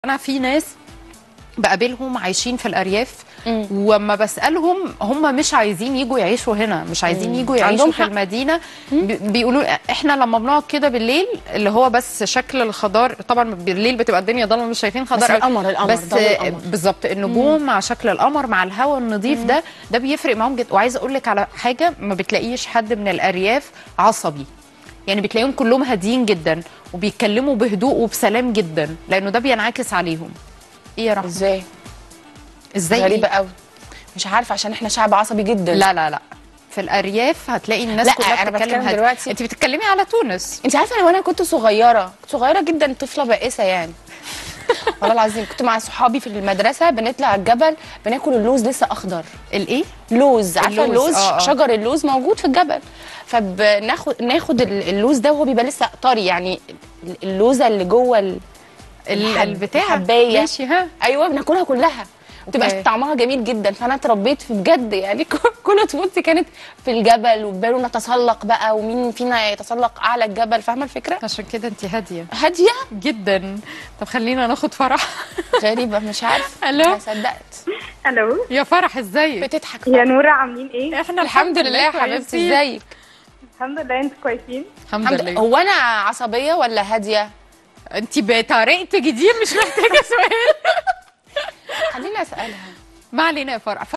انا في ناس بقابلهم عايشين في الارياف مم. وما بسالهم هم مش عايزين يجوا يعيشوا هنا مش عايزين يجوا يعيشوا عندهم في حق. المدينه بي- بيقولوا احنا لما بنقعد كده بالليل اللي هو بس شكل الخضار طبعا بالليل بتبقى الدنيا ضلمه مش شايفين خضار بس قوي. القمر- القمر، بس ضوء القمر. بالظبط النجوم مع شكل القمر مع الهواء النظيف ده ده بيفرق معاهم جدا وعايزه اقول لك على حاجه ما بتلاقيش حد من الارياف عصبي يعني بتلاقيهم كلهم هاديين جدا وبيتكلموا بهدوء وبسلام جدا لانه ده بينعكس عليهم ايه يا رحمه ازاي ازاي غريبه إيه؟ قوي مش عارفه عشان احنا شعب عصبي جدا لا لا لا في الارياف هتلاقي الناس لا، كلها أنا بتتكلم بتكلم هادي. دلوقتي- انت بتتكلمي على تونس انت عارفه انا وانا كنت صغيره كنت صغيره جدا طفله بائسه يعني والله العظيم كنت مع صحابي في المدرسه بنطلع الجبل بناكل اللوز لسه اخضر الايه لوز عارفه اللوز، اللوز آه، آه. شجر اللوز موجود في الجبل فبناخد ناخد ال- اللوز ده وهو بيبقى لسه طري يعني اللوزه اللي جوه ال... ال- الحب- البتاع الحبايه ماشي ها ايوه بناكلها كلها أوكي. بتبقى طعمها جميل جدا فانا اتربيت في بجد يعني كل طفولتي كانت في الجبل وبيقولوا نتسلق بقى ومين فينا يتسلق اعلى الجبل فاهمه الفكره عشان كده انت هاديه هاديه جدا طب خلينا ناخد فرح غريبه مش عارفه ألو؟ ما صدقت الو يا فرح ازيك بتضحك يا نورة عاملين ايه؟ احنا الحمد لله يا حبيبتي كويسين. ازيك الحمد لله انتوا كويسين الحمد الحمد لله هو انا عصبيه ولا هاديه انت بطريقتك دي مش محتاجه سؤال خليني اسالها ما علينا يا فرح